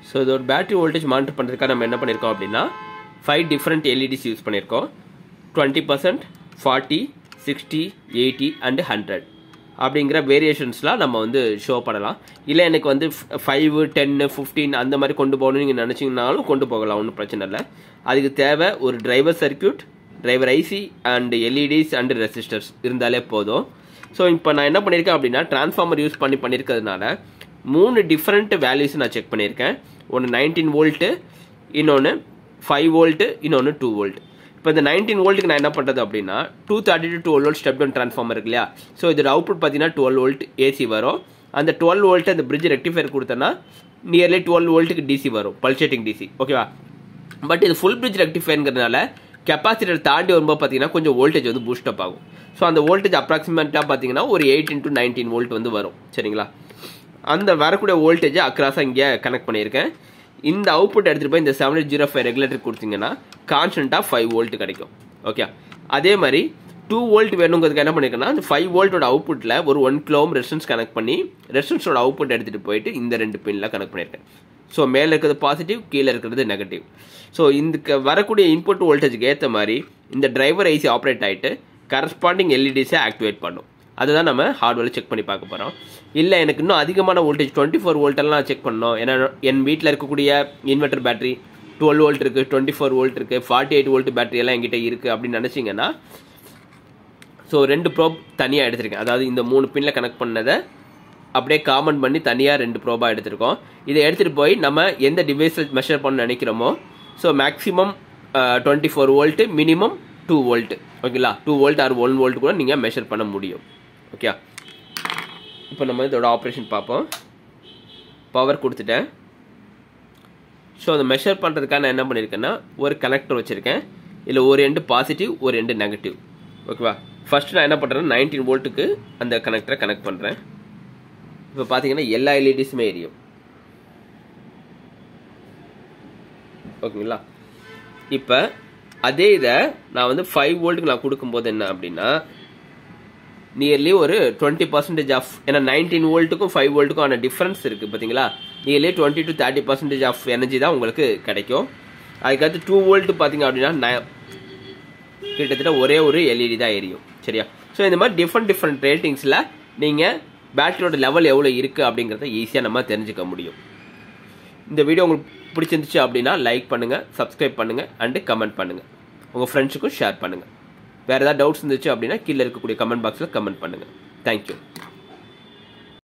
so இதோட battery voltage monitor பண்ணுறதுக்காக நம்ம என்ன பண்ணியிருக்கோம் அப்படின்னா ஃபைவ் டிஃப்ரெண்ட் எல்இடிஸ் யூஸ் பண்ணியிருக்கோம் twenty percent forty sixty eighty and hundred அப்படிங்கிற வேரியேஷன்ஸ்லாம் நம்ம வந்து ஷோ பண்ணலாம் இல்லை எனக்கு வந்து ஃபைவ் டென்னு ஃபிஃப்டீன் அந்த மாதிரி கொண்டு போகணும்னு நீங்கள் நினச்சிங்கனாலும் கொண்டு போகலாம் ஒன்றும் பிரச்சனை இல்லை அதுக்கு தேவை ஒரு driver circuit driver IC and LEDs and resistors இருந்தாலே போதும் ஸோ இப்போ நான் என்ன பண்ணியிருக்கேன் அப்படின்னா டிரான்ஸ்ஃபார்மர் யூஸ் பண்ணி பண்ணியிருக்கிறதுனால மூணு டிஃப்ரெண்ட் வேல்யூஸ் நான் செக் பண்ணியிருக்கேன் ஒன்று நைன்டீன் வோல்ட்டு இன்னொன்று ஃபைவ் வோல்ட்டு இன்னொன்று டூ வோல்ட் இப்போ இந்த நைன்டீன் வோல்ட்டுக்கு நான் என்ன பண்ணுறது அப்படின்னா two thirty to twelve volt step down transformer இருக்கு இல்லையா ஸோ இதோட அவுட்புட் பார்த்தீங்கன்னா டுவெல் வோல்ட் ஏசி வரும் அந்த டுவெல் வோல்ட் அந்த பிரிட்ஜ் ரெக்டிஃபையர் கொடுத்தேன்னா நியர்லி டுவெல் வோல்ட்டுக்கு டிசி வரும் பல்சேட்டிங் டிசி ஓகேவா பட் இது ஃபுல் பிரிட்ஜ் ரெக்டிஃபைங்கிறதுனால கெப்பாசிட்டர் தாண்டி வரும்போது பார்த்தீங்கன்னா கொஞ்சம் வோல்டேஜ் வந்து பூஸ்ட் அப் ஆகும் ஸோ அந்த வோல்டேஜ் அப்ராக்சிமேட்டாக பார்த்தீங்கன்னா ஒரு எயிட்டின் டு நைன்டீன் வோல்ட் வந்து வரும் சரிங்களா அந்த வரக்கூடிய வோல்டேஜை அக்ராஸாக இங்கே கனெக்ட் பண்ணியிருக்கேன் இந்த அவுட்புட் எடுத்துகிட்டு போய் இந்த seven eight zero five regulator கொடுத்தீங்கன்னா கான்ஸ்டண்ட்டாக ஃபைவ் வோல்ட் கிடைக்கும் ஓகே அதே மாதிரி டூ வோல்ட் வேணுங்கிறதுக்கு என்ன பண்ணியிருக்கேன்னா அந்த ஃபைவ் வோல்ட்டோட அவுட்புட்டில் ஒரு ஒன் கிலோம் ரெசிஸ்டன்ஸ் கனெக்ட் பண்ணி ரெசிஸ்டன்ஸோட அவுட்புட் எடுத்துகிட்டு போயிட்டு இந்த ரெண்டு பின்னில் கனெக்ட் பண்ணியிருக்கேன் ஸோ மேலே இருக்கிறது பாசிட்டிவ் கீழே இருக்கிறது நெகட்டிவ் ஸோ இந்த வரக்கூடிய இன்புட் வோல்டேஜுக்கு ஏற்ற மாதிரி இந்த டிரைவர் ஐசி ஆப்ரேட் ஆகிட்டு கரஸ்பாண்டிங் எல்இடிஸை ஆக்டிவேட் பண்ணும் அதுதான் நம்ம ஹார்ட்வேரில் செக் பண்ணி பார்க்க போகிறோம் இல்லை எனக்கு இன்னும் அதிகமான வோல்டேஜ் டுவெண்ட்டி ஃபோர் வோல்ட்டெல்லாம் செக் பண்ணணும் ஏன்னா என் வீட்டில் இருக்கக்கூடிய இன்வெர்டர் பேட்டரி டுவெல் வோல்ட் இருக்குது டுவெண்ட்டி ஃபோர் வோல்ட் இருக்குது ஃபார்ட்டி எயிட் வோல்ட் பேட்டரி எல்லாம் என்கிட்ட இருக்குது அப்படின்னு நினச்சிங்கன்னா ஸோ ரெண்டு ப்ரோப் தனியாக எடுத்திருக்கேன் அதாவது இந்த மூணு பின்னில் கனெக்ட் பண்ணதை அப்படியே காமன் பண்ணி தனியாக ரெண்டு ப்ரோபாக எடுத்திருக்கோம் இதை எடுத்துகிட்டு போய் நம்ம எந்த டிவைஸில் மெஷர் பண்ண நினைக்கிறோமோ so maximum twenty four volt minimum two volt ஓகேங்களா two volt or one volt கூட நீங்கள் மெஷர் பண்ண முடியும் ஓகே இப்போ நம்ம இதோட ஆப்ரேஷன் பார்ப்போம் பவர் கொடுத்துட்டேன் ஸோ அதை மெஷர் பண்ணுறதுக்காக நான் என்ன பண்ணியிருக்கேன்னா ஒரு கனெக்டர் வச்சுருக்கேன் இல்லை ஒரு எண்டு பாசிட்டிவ் ஒரு எண்டு நெகட்டிவ் ஓகேவா ஃபர்ஸ்ட் நான் என்ன பண்ணுறேன் நைன்டீன் வோல்ட்டுக்கு அந்த கனெக்டரை கனெக்ட் பண்ணுறேன் இப்போ பார்த்தீங்கன்னா எல்லா எல்இடிஸுமே எரியும் ஓகேங்களா இப்போ அதே இதை நான் வந்து ஃபைவ் வோல்ட்டுக்கு நான் கொடுக்கும்போது என்ன அப்படின்னா நியர்லி ஒரு டுவெண்ட்டி பர்சன்டேஜ் ஆஃப் ஏன்னா நைன்டீன் வோல்ட்டுக்கும் ஃபைவ் வோல்ட்டுக்கும் ஆன டிஃப்ரென்ஸ் இருக்குது பார்த்தீங்களா nearly twenty to thirty percentage of energy தான் உங்களுக்கு கிடைக்கும் அதுக்கடுத்து டூ வோல்ட்டு பார்த்தீங்க அப்படின்னா கிட்டத்தட்ட ஒரே ஒரு எல்இடி தான் எரியும் சரியா ஸோ இந்த மாதிரி டிஃப்ரெண்ட் டிஃப்ரெண்ட் ரேட்டிங்ஸில் நீங்கள் பேட்டரியோட லெவல் எவ்வளோ இருக்குது அப்படிங்கிறத ஈஸியாக நம்ம தெரிஞ்சுக்க முடியும் இந்த வீடியோ உங்களுக்கு பிடிச்சிருந்துச்சு அப்படின்னா லைக் பண்ணுங்கள் சப்ஸ்கிரைப் பண்ணுங்கள் அண்டு கமெண்ட் பண்ணுங்கள் உங்கள் ஃப்ரெண்ட்ஸுக்கும் ஷேர் பண்ணுங்கள் வேறு ஏதாவது டவுட்ஸ் இருந்துச்சு அப்படின்னா கீழே இருக்கக்கூடிய கமெண்ட் பாக்ஸில் கமெண்ட் பண்ணுங்கள் தேங்க்யூ